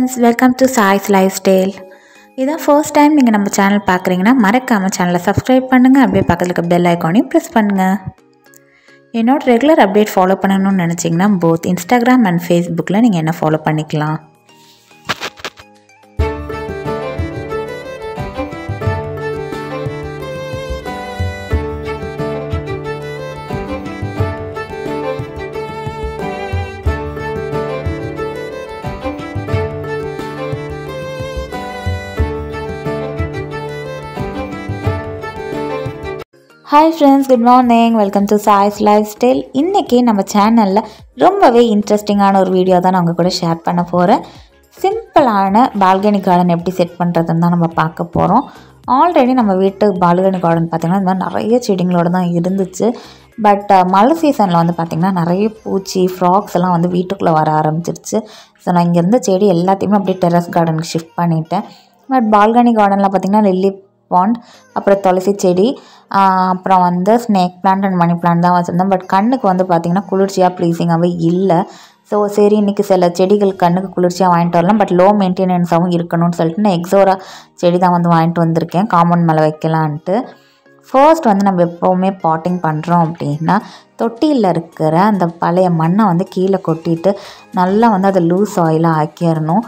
friends welcome to choice life style இதான் first time நீங்கள் நம்ம சேனல் பார்க்குறீங்கன்னா மறக்காமல் சேனலை சப்ஸ்கிரைப் பண்ணுங்கள் அப்படியே பக்கத்தில் இருக்க பெல் ஐக்கானையும் ப்ரெஸ் பண்ணுங்கள் என்னோட ரெகுலர் அப்டேட் ஃபாலோ பண்ணணும்னு நினச்சிங்கன்னா போத் இன்ஸ்டாகிராம் அண்ட் ஃபேஸ்புக்கில் நீங்கள் என்ன ஃபாலோ பண்ணிக்கலாம் hi friends good morning welcome to choice life style இன்றைக்கி நம்ம சேனலில் ரொம்பவே இன்ட்ரெஸ்டிங்கான ஒரு வீடியோ தான் நான் உங்கள் கூட ஷேர் பண்ண போகிறேன் சிம்பிளான பால்கனி கார்டன் எப்படி செட் பண்ணுறதுன்னு தான் நம்ம பார்க்க போகிறோம் ஆல்ரெடி நம்ம வீட்டு பால்கனி கார்டன் பார்த்திங்கன்னா இந்த மாதிரி நிறைய செடிங்களோட தான் இருந்துச்சு பட் மழை சீசனில் வந்து பார்த்திங்கன்னா நிறைய பூச்சி ஃப்ராக்ஸ் எல்லாம் வந்து வீட்டுக்குள்ளே வர ஆரம்பிச்சிருச்சு ஸோ நான் இங்கே இருந்த செடி எல்லாத்தையுமே அப்படியே டெரஸ் கார்டனுக்கு ஷிஃப்ட் பண்ணிட்டேன் பட் பால்கனி கார்டனில் பார்த்திங்கன்னா லில்லி பாண்ட் அப்புறம் துளசி செடி ஆஹ் அப்புறம் வந்து snake plant and money plant தான் வச்சுருந்தேன் பட் கண்ணுக்கு வந்து பார்த்திங்கன்னா குளிர்ச்சியாக ப்ளீஸிங்காகவே இல்லை ஸோ சரி இன்றைக்கி சில செடிகள் கண்ணுக்கு குளிர்ச்சியாக வாங்கிட்டு வரலாம் பட் லோ மெயின்டெனன்ஸாகவும் இருக்கணும்னு சொல்லிட்டு நான் எக்ஸோரா செடி தான் வந்து வாங்கிட்டு வந்திருக்கேன் காம்பவுண்ட் மேலே வைக்கலான்ட்டு ஃபர்ஸ்ட் வந்து நம்ம எப்போவுமே பாட்டிங் பண்ணுறோம் அப்படின்னா தொட்டியில் இருக்கிற அந்த பழைய மண்ணை வந்து கீழே கொட்டிட்டு நல்லா வந்து அதை லூஸ் ஆயிலாக ஆக்கிடணும்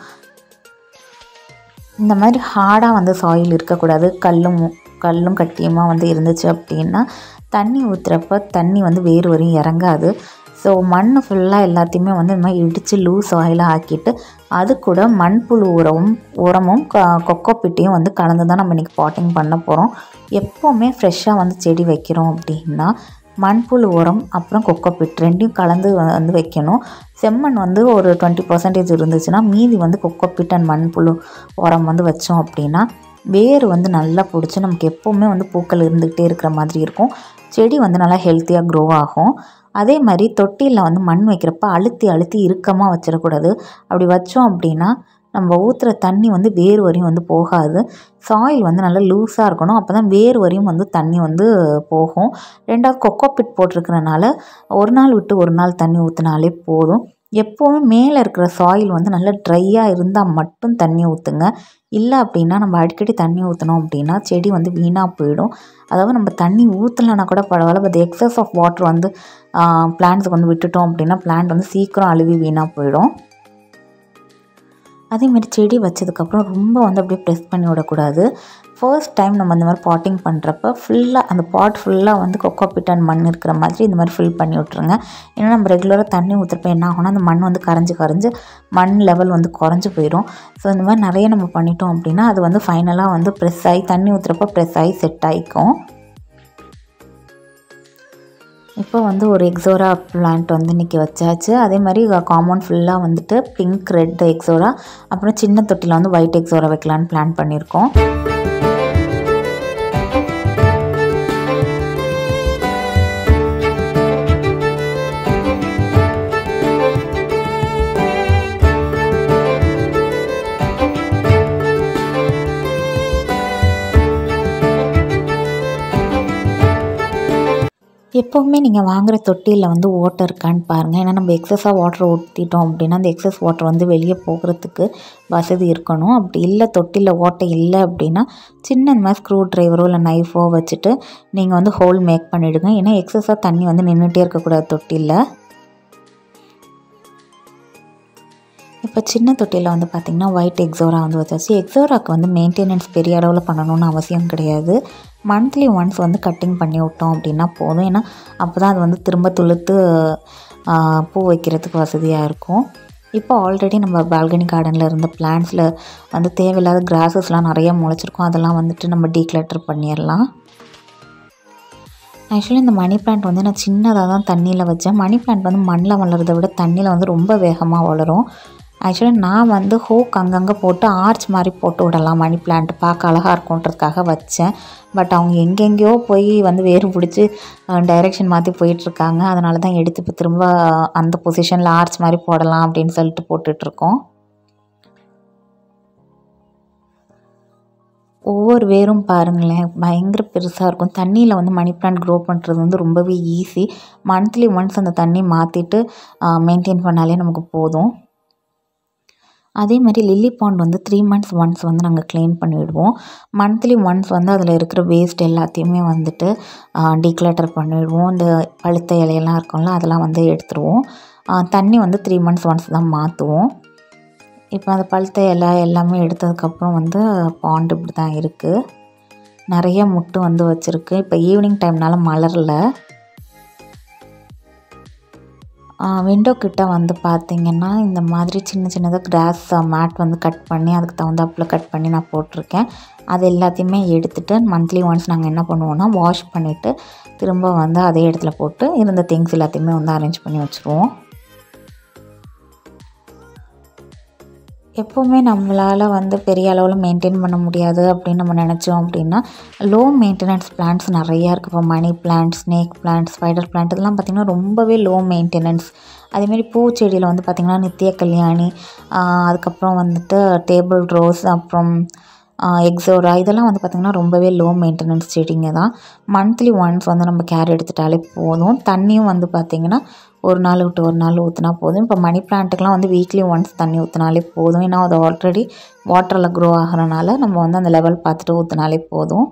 இந்த மாதிரி ஹார்டாக வந்து சாயில் இருக்கக்கூடாது கல்லும் கல்லும் கட்டியுமா வந்து இருந்துச்சு அப்படின்னா தண்ணி ஊற்றுறப்ப தண்ணி வந்து வேறு வரையும் இறங்காது ஸோ மண் ஃபுல்லாக எல்லாத்தையுமே வந்து இந்த மாதிரி இடித்து லூஸ் ஆயிலாக ஆக்கிட்டு அது கூட மண்புழு உரமும் உரமும் க கொக்கோ பிட்டையும் வந்து கலந்து தான் நம்ம இன்றைக்கி பாட்டிங் பண்ண போகிறோம் எப்போவுமே ஃப்ரெஷ்ஷாக வந்து செடி வைக்கிறோம் அப்படின்னா மண்புழு உரம் அப்புறம் கொக்கோ பிட் ரெண்டையும் கலந்து வந்து வைக்கணும் செம்மண் வந்து ஒரு டுவெண்ட்டி பர்சன்டேஜ் இருந்துச்சுன்னா மீதி வந்து கொக்கோ பிட் அண்ட் மண்புழு உரம் வந்து வச்சோம் அப்படின்னா வேர் வந்து நல்லா பிடிச்சி நமக்கு எப்போவுமே வந்து பூக்கள் இருந்துக்கிட்டே இருக்கிற மாதிரி இருக்கும் செடி வந்து நல்லா ஹெல்த்தியாக க்ரோ ஆகும் அதே மாதிரி தொட்டியில் வந்து மண் வைக்கிறப்ப அழுத்தி அழுத்தி இறுக்கமாக வச்சிடக்கூடாது அப்படி வச்சோம் அப்படின்னா நம்ம ஊற்றுற தண்ணி வந்து வேர் வரையும் வந்து போகாது சாயில் வந்து நல்லா லூஸாக இருக்கணும் அப்போ தான் வேர் வரையும் வந்து தண்ணி வந்து போகும் ரெண்டாவது கொக்கோ பிட் போட்டிருக்கிறனால ஒரு நாள் விட்டு ஒரு நாள் தண்ணி ஊற்றினாலே போதும் எப்போவுமே மேலே இருக்கிற சாயில் வந்து நல்லா ட்ரையாக இருந்தால் மட்டும் தண்ணி ஊற்றுங்க இல்லை அப்படின்னா நம்ம அடிக்கடி தண்ணி ஊற்றினோம் அப்படின்னா செடி வந்து வீணாக போயிடும் அதாவது நம்ம தண்ணி ஊற்றலைன்னா கூட பரவாயில்ல பட் எக்ஸஸ் ஆஃப் வாட்டர் வந்து பிளான்ட்ஸுக்கு வந்து விட்டுட்டோம் அப்படின்னா பிளான்ட் வந்து சீக்கிரம் அழுவி வீணாக போயிடும் அதேமாரி செடி வச்சதுக்கப்புறம் ரொம்ப வந்து அப்படியே ப்ரெஸ் பண்ணி விடக்கூடாது ஃபர்ஸ்ட் டைம் நம்ம இந்த மாதிரி பாட்டிங் பண்ணுறப்ப ஃபுல்லாக அந்த பாட் ஃபுல்லாக வந்து கொக்கோ பிட் அண்ட் மண் இருக்கிற மாதிரி இந்த மாதிரி ஃபில் பண்ணி விட்ருங்க ஏன்னா நம்ம ரெகுலராக தண்ணி ஊற்றுறப்ப என்ன ஆகும்னா அந்த மண் வந்து கரைஞ்சி கரைஞ்சி மண் லெவல் வந்து குறைஞ்சி போயிடும் ஸோ இந்த மாதிரி நிறைய நம்ம பண்ணிட்டோம் அப்படின்னா அது வந்து ஃபைனலாக வந்து ப்ரெஸ் ஆகி தண்ணி ஊற்றுறப்ப ப்ரெஸ் ஆகி செட் ஆகிக்கும் இப்போ வந்து ஒரு எக்ஸோரா பிளான்ட் வந்து இன்றைக்கி வச்சாச்சு அதே மாதிரி காம்பவுண்ட் ஃபுல்லாக வந்துட்டு பிங்க் ரெட் எக்ஸோரா அப்புறம் சின்ன தொட்டியில் வந்து ஒயிட் எக்ஸோரா வைக்கலான்னு பிளான் பண்ணியிருக்கோம் எப்போவுமே நீங்கள் வாங்குகிற தொட்டியில் வந்து ஓட்டை இருக்கான்னு பாருங்கள் ஏன்னா நம்ம எக்ஸஸாக வாட்டர் ஊற்றிட்டோம் அப்படின்னா அந்த எக்ஸஸ் வாட்டர் வந்து வெளியே போகிறதுக்கு வசதி இருக்கணும் அப்படி இல்லை தொட்டியில் ஓட்டை இல்லை அப்படின்னா சின்ன இந்த மாதிரி ஸ்க்ரூ ட்ரைவரோ இல்லை நைஃபோ வச்சுட்டு நீங்கள் வந்து ஹோல் மேக் பண்ணிவிடுங்க ஏன்னா எக்ஸஸாக தண்ணி வந்து நின்றுட்டே இருக்கக்கூடாது தொட்டியில் இப்போ சின்ன தொட்டியில் வந்து பார்த்திங்கன்னா ஒயிட் எக்ஸோரா வந்து வச்சாச்சு எக்ஸோராக்கு வந்து மெயின்டெனன்ஸ் பெரிய அளவில் பண்ணணும்னு அவசியம் கிடையாது மந்த்லி ஒன்ஸ் வந்து கட்டிங் பண்ணி விட்டோம் அப்படின்னா போதும் ஏன்னா அப்போ தான் அது வந்து திரும்ப துளுத்து பூ வைக்கிறதுக்கு வசதியாக இருக்கும் இப்போ ஆல்ரெடி நம்ம பால்கனி கார்டனில் இருந்த பிளான்ஸில் வந்து தேவையில்லாத கிராஸஸ்லாம் நிறைய முளைச்சிருக்கும் அதெல்லாம் வந்துட்டு நம்ம டீக்ளட்டர் பண்ணிடலாம் ஆக்சுவலி இந்த மணி பிளான்ட் வந்து நான் சின்னதாக தான் தண்ணியில் வச்சேன் மணி பிளான்ட் வந்து மண்ணில் வளர்கிறத விட தண்ணியில் வந்து ரொம்ப வேகமாக வளரும் ஆக்சுவலி நான் வந்து ஹோக் அங்கங்கே போட்டு ஆர்ச் மாதிரி போட்டு விடலாம் மணி பிளான்ட் பார்க்க அழகாக இருக்கும்ன்றதுக்காக வச்சேன் பட் அவங்க எங்கெங்கேயோ போய் வந்து வேறு பிடிச்சி டைரெக்ஷன் மாற்றி போயிட்டுருக்காங்க அதனால தான் எடுத்து இப்போ திரும்ப அந்த பொசிஷனில் ஆர்ச் மாதிரி போடலாம் அப்படின்னு சொல்லிட்டு போட்டுட்ருக்கோம் ஒவ்வொரு வேரும் பாருங்களேன் பயங்கர பெருசாக இருக்கும் தண்ணியில் வந்து மணி பிளான்ட் க்ரோ பண்ணுறது வந்து ரொம்பவே ஈஸி மந்த்லி ஒன்ஸ் அந்த தண்ணி மாற்றிட்டு மெயின்டைன் பண்ணாலே நமக்கு போதும் அதே மாதிரி லில்லி பாண்ட் வந்து த்ரீ மந்த்ஸ் ஒன்ஸ் வந்து நாங்கள் க்ளீன் பண்ணிவிடுவோம் மந்த்லி ஒன்ஸ் வந்து அதில் இருக்கிற வேஸ்ட் எல்லாத்தையுமே வந்துட்டு டீக்ளட்டர் பண்ணிவிடுவோம் இந்த பழுத்த இலையெல்லாம் இருக்கும்ல அதெல்லாம் வந்து எடுத்துருவோம் ஆ, தண்ணி வந்து த்ரீ மந்த்ஸ் ஒன்ஸ் தான் மாற்றுவோம் இப்போ அந்த பழுத்த இலை எல்லாமே எடுத்ததுக்கப்புறம் வந்து பாண்ட் இப்படி தான் இருக்குது நிறைய முட்டு வந்து வச்சுருக்கு இப்போ ஈவினிங் டைம்னால மலரல விண்டோ கிட்ட வந்து பார்த்திங்கன்னா இந்த மாதிரி சின்ன சின்னதாக கிராஸ் மேட் வந்து கட் பண்ணி அதுக்கு தகுந்தாப்புல கட் பண்ணி நான் போட்டிருக்கேன் அது எல்லாத்தையுமே எடுத்துகிட்டு மந்த்லி ஒன்ஸ் நாங்கள் என்ன பண்ணுவோம்னா வாஷ் பண்ணிவிட்டு திரும்ப வந்து அதே இடத்துல போட்டு இருந்த திங்ஸ் எல்லாத்தையுமே வந்து அரேஞ்ச் பண்ணி வச்சுருவோம் எப்போவுமே நம்மளால் வந்து பெரிய அளவில் மெயின்டைன் பண்ண முடியாது அப்படின்னு நம்ம நினச்சோம் அப்படின்னா லோ மெயின்டெனன்ஸ் பிளான்ட்ஸ் நிறையா இருக்குது இப்போ money plant snake plant spider plant இதெல்லாம் பார்த்திங்கன்னா ரொம்பவே லோ மெயின்டெனன்ஸ் அதேமாரி பூச்செடியில் வந்து பார்த்திங்கன்னா நித்திய கல்யாணி ஆஹ் அதுக்கப்புறம் வந்துட்டு டேபிள் ரோஸ் அப்புறம் எக்ஸோரா இதெல்லாம் வந்து பார்த்திங்கன்னா ரொம்பவே லோ மெயின்டெனன்ஸ் செடிங்க தான் மந்த்லி ஒன்ஸ் வந்து நம்ம கேர் எடுத்துட்டாலே போதும் தண்ணியும் வந்து பார்த்திங்கன்னா ஒரு நாள் விட்டு ஒரு நாள் ஊற்றினா போதும் இப்போ மணி பிளான்ட்டுக்கெலாம் வந்து வீக்லி ஒன்ஸ் தண்ணி ஊற்றினாலே போதும் ஏன்னா அது ஆல்ரெடி வாட்டரில் க்ரோ ஆகிறனால நம்ம வந்து அந்த லெவல் பார்த்துட்டு ஊற்றினாலே போதும்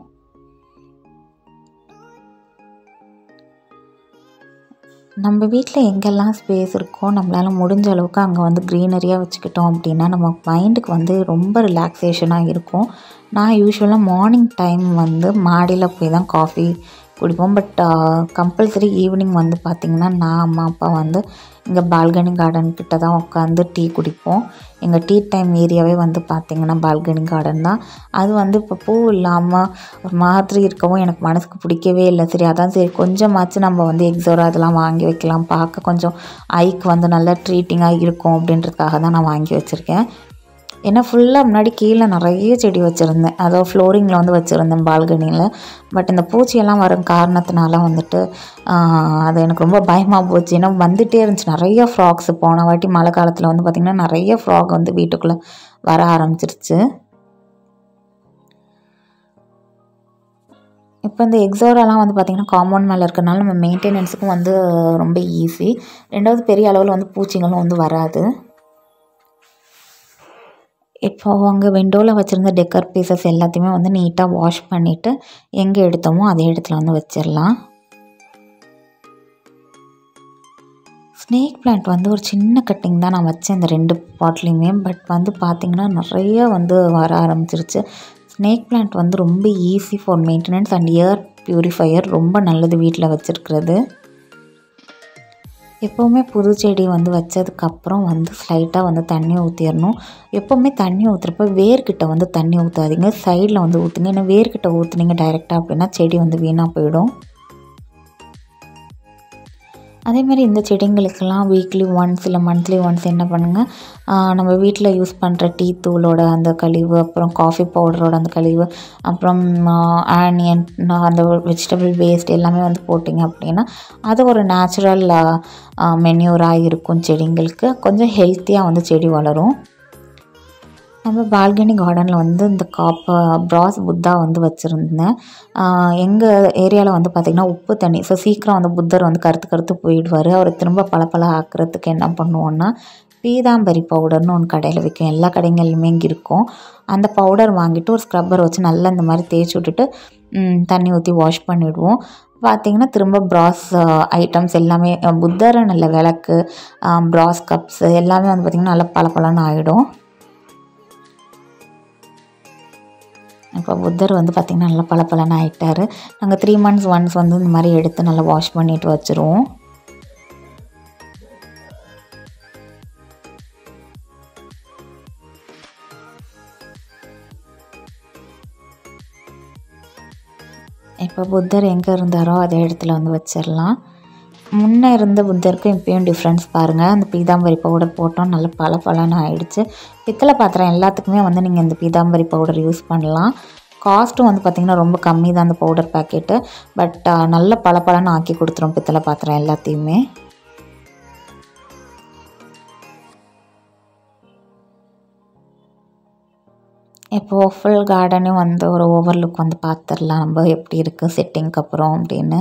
நம்ம வீட்டில் எங்கெல்லாம் ஸ்பேஸ் இருக்கோ நம்மளால் முடிஞ்ச அளவுக்கு அங்கே வந்து க்ரீனரியாக வச்சுக்கிட்டோம் அப்படின்னா நம்ம மைண்டுக்கு வந்து ரொம்ப ரிலாக்ஸேஷனாக இருக்கும் நான் யூஸ்வலாக மார்னிங் டைம் வந்து மாடியில் போய் தான் காஃபி குடிப்போம் பட் கம்பல்சரி ஈவினிங் வந்து பார்த்திங்கன்னா நான் அம்மா அப்பா வந்து இங்கே பால்கனி கார்டன் கிட்ட தான் உட்காந்து டீ குடிப்போம் எங்கள் டீ டைம் ஏரியாவே வந்து பார்த்திங்கன்னா பால்கனி கார்டன் தான் அது வந்து இப்போ பூ இல்லாமல் ஒரு மாதிரி இருக்கவும் எனக்கு மனசுக்கு பிடிக்கவே இல்லை சரி அதான் சரி கொஞ்சமாச்சும் நம்ம வந்து எக்ஸோரா அதெல்லாம் வாங்கி வைக்கலாம் பார்க்க கொஞ்சம் ஐக்கு வந்து நல்லா ட்ரீட்டிங்காக இருக்கும் அப்படின்றதுக்காக தான் நான் வாங்கி வச்சுருக்கேன் ஏன்னா ஃபுல்லாக முன்னாடி கீழே நிறைய செடி வச்சுருந்தேன் அதோ ஃப்ளோரிங்கில் வந்து வச்சுருந்தேன் பால்கனியில் பட் இந்த பூச்சியெல்லாம் வரும் காரணத்தினால வந்துட்டு ஆஹ், அது எனக்கு ரொம்ப பயமாக போச்சு ஏன்னா வந்துகிட்டே இருந்துச்சு நிறைய ஃப்ராக்ஸ் போன வாட்டி மழை காலத்தில் வந்து பார்த்திங்கன்னா நிறைய ஃப்ராக் வந்து வீட்டுக்குள்ளே வர ஆரம்பிச்சிருச்சு இப்போ இந்த எக்ஸோராலாம் வந்து பார்த்திங்கன்னா காம்பவுண்ட் மேலே இருக்கறனால நம்ம மெயின்டெனன்ஸுக்கும் வந்து ரொம்ப ஈஸி ரெண்டாவது பெரிய அளவில் வந்து பூச்சிங்களும் வந்து வராது இப்போ அங்கே விண்டோவில் வச்சுருந்த டெக்கர் பீசஸ் எல்லாத்தையுமே வந்து நீட்டாக வாஷ் பண்ணிவிட்டு எங்கே எடுத்தோமோ அதே இடத்துல வந்து வச்சிடலாம் ஸ்னேக் பிளான்ட் வந்து ஒரு சின்ன கட்டிங் தான் நான் வச்சேன் இந்த ரெண்டு பாட்லேயுமே பட் வந்து பார்த்திங்கன்னா நிறைய வந்து வர ஆரம்பிச்சிருச்சு ஸ்னேக் பிளான்ட் வந்து ரொம்ப easy for maintenance and air purifier ரொம்ப நல்லது வீட்டில் வச்சுருக்கிறது எப்போவுமே புது செடி வந்து வச்சதுக்கப்புறம் வந்து ஸ்லைட்டாக வந்து தண்ணி ஊற்றிடணும் எப்போவுமே தண்ணி ஊற்றுறப்ப வேர்கிட்ட வந்து தண்ணி ஊற்றாதீங்க சைடில் வந்து ஊற்றுங்க ஏன்னா வேர்கிட்ட ஊற்றுனீங்க டைரெக்டாக அப்படின்னா செடி வந்து வீணாக போயிடும் அதே மாதிரி இந்த செடிங்களுக்கெல்லாம் வீக்லி ஒன்ஸ் இல்லை மந்த்லி ஒன்ஸ் என்ன பண்ணுங்கள் ஆஹ் நம்ம வீட்டில் யூஸ் பண்ணுற டீ தூளோட அந்த கழிவு அப்புறம் காஃபி பவுடரோட அந்த கழிவு அப்புறம் ஆனியன் அந்த வெஜிடபிள் வேஸ்ட் எல்லாமே வந்து போட்டிங்க அப்படின்னா அது ஒரு நேச்சுரல் மென்யூராக இருக்கும் செடிங்களுக்கு கொஞ்சம் ஹெல்த்தியாக வந்து செடி வளரும் நம்ம பால்கனி கார்டனில் வந்து இந்த காப்ப ப்ராஸ் புத்தா வந்து வச்சுருந்தேன் எங்கள் ஏரியாவில் வந்து பார்த்திங்கன்னா உப்பு தண்ணி ஸோ சீக்கிரம் வந்து புத்தர் வந்து கருத்து கருத்து போயிடுவார் அவரை திரும்ப பளபள ஆக்குறதுக்கு என்ன பண்ணுவோன்னா பீதாம்பரி பவுடர்னு ஒன்று கடையில் விற்கும் எல்லா கடைகள்லையுமே இங்கே இருக்கும் அந்த பவுடர் வாங்கிட்டு ஒரு ஸ்க்ரப்பர் வச்சு நல்லா இந்த மாதிரி தேய்ச்சி விட்டுட்டு ம், தண்ணி ஊற்றி வாஷ் பண்ணிவிடுவோம் பார்த்திங்கன்னா திரும்ப ப்ராஸ் ஐட்டம்ஸ் எல்லாமே அஹ், புத்தர் நல்ல விளக்கு ப்ராஸ் கப்ஸ் எல்லாமே வந்து பார்த்திங்கன்னா நல்லா பளபளன்னு ஆகிடும் இப்போ புத்தர் வந்து பார்த்திங்கன்னா நல்லா பளபளன்னு ஆகிட்டாரு நாங்கள் த்ரீ மந்த்ஸ் ஒன்ஸ் வந்து இந்த மாதிரி எடுத்து நல்லா வாஷ் பண்ணிட்டு வச்சுருவோம் இப்போ புத்தர் எங்கே இருந்தாரோ அதே இடத்துல வந்து வச்சிடலாம் முன்னே இருந்த புத்தருக்கும் இப்பயும் டிஃப்ரென்ஸ் பாருங்கள் அந்த பீதாம்பரி பவுடர் போட்டோம் நல்லா பல பலன்னு ஆயிடுச்சு பித்தளை பாத்திரம் எல்லாத்துக்குமே வந்து நீங்கள் இந்த பீதாம்பரி பவுடர் யூஸ் பண்ணலாம் காஸ்ட்டும் வந்து பார்த்திங்கன்னா ரொம்ப கம்மி தான் அந்த பவுடர் பேக்கெட்டு பட் நல்ல பல ஆக்கி கொடுத்துரும் பித்தளை பாத்திரம் எல்லாத்தையுமே இப்போது ஃபுல் கார்டனையும் வந்து ஒரு ஓவர்லுக் வந்து பார்த்துடலாம் நம்ம எப்படி இருக்குது செட்டிங்க்கு அப்புறம் அப்படின்னு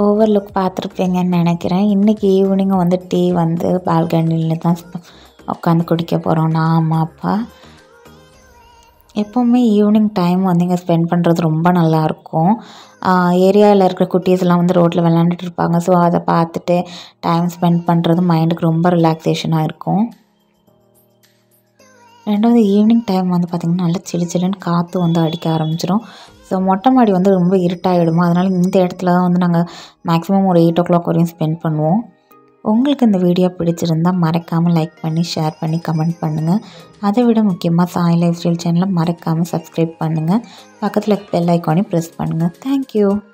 ஓவர்லுக் பார்த்துருப்பீங்கன்னு நினைக்கிறேன் இன்றைக்கி ஈவினிங்கும் வந்து டீ வந்து பால்கனியில் தான் உட்காந்து குடிக்க போகிறோம் நான் அம்மா அப்பா எப்போவுமே ஈவினிங் டைம் வந்து இங்கே ஸ்பெண்ட் பண்ணுறது ரொம்ப நல்லாயிருக்கும் ஏரியாவில் இருக்கிற குட்டீஸ்லாம் வந்து ரோட்டில் விளாண்டுட்டு இருப்பாங்க ஸோ அதை பார்த்துட்டு டைம் ஸ்பெண்ட் பண்ணுறது மைண்டுக்கு ரொம்ப ரிலாக்ஸேஷனாக இருக்கும் ரெண்டாவது ஈவினிங் டைம் வந்து பார்த்திங்கன்னா நல்லா சிலு சிலுன்னு காற்று வந்து அடிக்க ஆரம்பிச்சிடும் ஸோ மொட்டை மாடி வந்து ரொம்ப இருட்டாகிடுமா அதனால் இந்த இடத்துல தான் வந்து நாங்கள் மேக்ஸிமம் ஒரு எயிட் ஓ கிளாக் வரையும் ஸ்பெண்ட் பண்ணுவோம் உங்களுக்கு இந்த வீடியோ பிடிச்சிருந்தால் மறக்காமல் லைக் பண்ணி ஷேர் பண்ணி கமெண்ட் பண்ணுங்கள் அதை விட முக்கியமாக சாய் லைஃப் ஸ்டைல் சேனலை மறக்காமல் சப்ஸ்கிரைப் பண்ணுங்கள் பக்கத்தில் பெல் ஐக்கானையும் ப்ரெஸ் பண்ணுங்கள் தேங்க்யூ